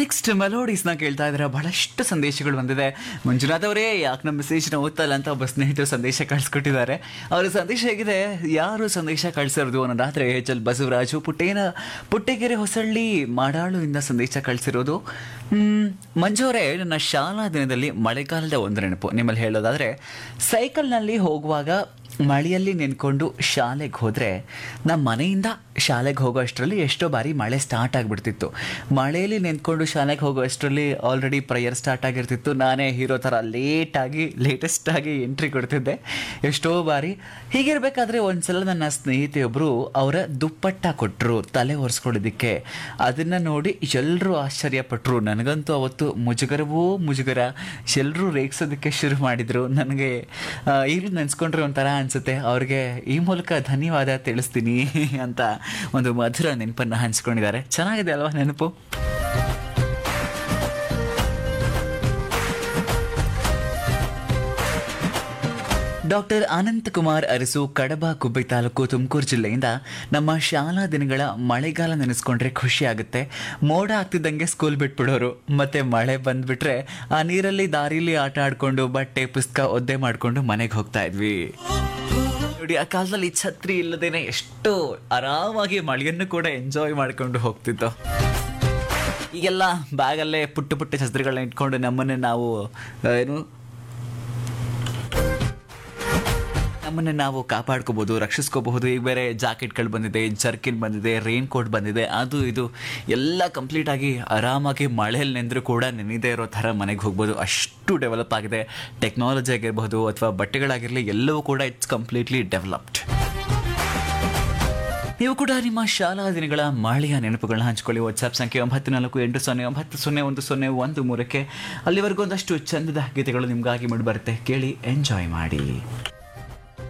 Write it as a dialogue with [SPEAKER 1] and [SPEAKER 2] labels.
[SPEAKER 1] next ಮೆಲೋಡೀಸ್ನ ಕೇಳ್ತಾ ಇದ್ರೆ ಬಹಳಷ್ಟು ಸಂದೇಶಗಳು ಬಂದಿದೆ ಮಂಜುನಾಥ್ ಅವರೇ ಯಾಕೆ ನಮ್ಮ ಮೆಸೇಜ್ನ ಓದ್ತಲ್ಲ ಅಂತ ಒಬ್ಬ ಸ್ನೇಹಿತರು ಸಂದೇಶ ಕಳಿಸ್ಕೊಟ್ಟಿದ್ದಾರೆ ಅವರ ಸಂದೇಶ ಹೇಗಿದೆ ಯಾರು ಸಂದೇಶ ಕಳಿಸಿರೋದು ಅನ್ನೋ ರಾತ್ರಿ ಎಚ್ ಎಲ್ ಬಸವರಾಜು ಪುಟ್ಟೇನ ಪುಟ್ಟೆಗೆರೆ ಹೊಸಳ್ಳಿ ಮಾಡಾಳು ಇಂದ ಸಂದೇಶ ಕಳಿಸಿರೋದು ಮ್, ಮಂಜು ಅವರೇ ನನ್ನ ಶಾಲಾ ದಿನದಲ್ಲಿ ಮಳೆಗಾಲದ ಒಂದು ನೆನಪು ನಿಮ್ಮಲ್ಲಿ ಹೇಳೋದಾದ್ರೆ ಸೈಕಲ್ನಲ್ಲಿ ಹೋಗುವಾಗ ಮಳೆಯಲ್ಲಿ ನೆನ್ಕೊಂಡು ಶಾಲೆಗೆ ಹೋದರೆ ನಮ್ಮ ಮನೆಯಿಂದ ಶಾಲೆಗೆ ಹೋಗೋ ಅಷ್ಟರಲ್ಲಿ ಎಷ್ಟೋ ಬಾರಿ ಮಳೆ ಸ್ಟಾರ್ಟ್ ಆಗಿಬಿಡ್ತಿತ್ತು ಮಳೆಯಲ್ಲಿ ನೆನ್ಕೊಂಡು ಶಾಲೆಗೆ ಹೋಗೋ ಅಷ್ಟರಲ್ಲಿ ಆಲ್ರೆಡಿ ಪ್ರೇಯರ್ ಸ್ಟಾರ್ಟ್ ಆಗಿರ್ತಿತ್ತು ನಾನೇ ಹೀರೋ ಥರ ಲೇಟಾಗಿ ಲೇಟೆಸ್ಟಾಗಿ ಎಂಟ್ರಿ ಕೊಡ್ತಿದ್ದೆ ಎಷ್ಟೋ ಬಾರಿ ಹೀಗಿರ್ಬೇಕಾದ್ರೆ ಒಂದ್ಸಲ ನನ್ನ ಸ್ನೇಹಿತೆಯೊಬ್ಬರು ಅವರ ದುಪ್ಪಟ್ಟ ಕೊಟ್ಟರು ತಲೆ ಒರೆಸ್ಕೊಳ್ಳೋದಕ್ಕೆ ಅದನ್ನು ನೋಡಿ ಎಲ್ಲರೂ ಆಶ್ಚರ್ಯಪಟ್ಟರು ನನಗಂತೂ ಅವತ್ತು ಮುಜುಗರವೋ ಮುಜುಗರ ಎಲ್ಲರೂ ರೇಗಿಸೋದಕ್ಕೆ ಶುರು ಮಾಡಿದರು ನನಗೆ ಈಗಲೂ ನೆನೆಸ್ಕೊಂಡ್ರೆ ಒಂಥರ ಅನಿಸುತ್ತೆ ಅವ್ರಿಗೆ ಈ ಮೂಲಕ ಧನ್ಯವಾದ ತಿಳಿಸ್ತೀನಿ ಅಂತ ಒಂದು ಮಧುರ ನೆನಪನ್ನು ಹಂಚ್ಕೊಂಡಿದ್ದಾರೆ ಚೆನ್ನಾಗಿದೆ ಅಲ್ವಾ ನೆನಪು ಡಾಕ್ಟರ್ ಅನಂತಕುಮಾರ್ ಅರಸು ಕಡಬ ಕುಬ್ಬಿ ತಾಲೂಕು ತುಮಕೂರು ಜಿಲ್ಲೆಯಿಂದ ನಮ್ಮ ಶಾಲಾ ದಿನಗಳ ಮಳೆಗಾಲ ನೆನೆಸ್ಕೊಂಡ್ರೆ ಖುಷಿ ಆಗುತ್ತೆ ಮೋಡ ಆಗ್ತಿದ್ದಂಗೆ ಸ್ಕೂಲ್ ಬಿಟ್ಬಿಡೋರು ಮತ್ತೆ ಮಳೆ ಬಂದ್ಬಿಟ್ರೆ ಆ ನೀರಲ್ಲಿ ದಾರಿಲಿ ಆಟ ಆಡ್ಕೊಂಡು ಬಟ್ಟೆ ಪುಸ್ತಕ ಒದ್ದೆ ಮಾಡ್ಕೊಂಡು ಮನೆಗೆ ಹೋಗ್ತಾ ಇದ್ವಿ ನೋಡಿ ಆ ಕಾಲದಲ್ಲಿ ಛತ್ರಿ ಇಲ್ಲದೇನೆ ಎಷ್ಟು ಆರಾಮಾಗಿ ಮಳೆಯನ್ನು ಕೂಡ ಎಂಜಾಯ್ ಮಾಡ್ಕೊಂಡು ಹೋಗ್ತಿತ್ತು ಈಗೆಲ್ಲ ಬ್ಯಾಗಲ್ಲೇ ಪುಟ್ಟ ಪುಟ್ಟ ಛತ್ರಿಗಳನ್ನ ಇಟ್ಕೊಂಡು ನಮ್ಮನ್ನೇ ನಾವು ಆ, ಏನು ನಮ್ಮನ್ನು ನಾವು ಕಾಪಾಡ್ಕೋಬಹುದು ರಕ್ಷಿಸ್ಕೋಬಹುದು ಈಗ ಬೇರೆ ಜಾಕೆಟ್ಗಳು ಬಂದಿದೆ ಜರ್ಕಿನ್ ಬಂದಿದೆ ರೈನ್ ಕೋಟ್ ಬಂದಿದೆ ಅದು ಇದು ಎಲ್ಲ ಕಂಪ್ಲೀಟ್ ಆಗಿ ಆರಾಮಾಗಿ ಮಳೆಯಲ್ಲಿ ನೆಂದರೂ ಕೂಡ ನೆನೆದೇ ಇರೋ ಥರ ಮನೆಗೆ ಹೋಗ್ಬೋದು ಅಷ್ಟು ಡೆವಲಪ್ ಆಗಿದೆ ಟೆಕ್ನಾಲಜಿ ಆಗಿರ್ಬೋದು ಅಥವಾ ಬಟ್ಟೆಗಳಾಗಿರಲಿ ಎಲ್ಲವೂ ಕೂಡ ಇಟ್ಸ್ ಕಂಪ್ಲೀಟ್ಲಿ ಡೆವಲಪ್ಡ್ ನೀವು ಕೂಡ ನಿಮ್ಮ ಶಾಲಾ ದಿನಗಳ ಮಳೆಯ ನೆನಪುಗಳನ್ನ ಹಂಚ್ಕೊಳ್ಳಿ ವಾಟ್ಸ್ಆಪ್ ಸಂಖ್ಯೆ ಒಂಬತ್ತು ನಾಲ್ಕು ಎಂಟು ಸೊನ್ನೆ ಒಂಬತ್ತು ಸೊನ್ನೆ ಒಂದು ಸೊನ್ನೆ ಒಂದು ಮೂರಕ್ಕೆ ಅಲ್ಲಿವರೆಗೂ ಒಂದಷ್ಟು ಚಂದದ ಗೀತೆಗಳು ನಿಮಗಾಗಿ ಮೂಡಿ ಬರುತ್ತೆ ಕೇಳಿ ಎಂಜಾಯ್ ಮಾಡಿ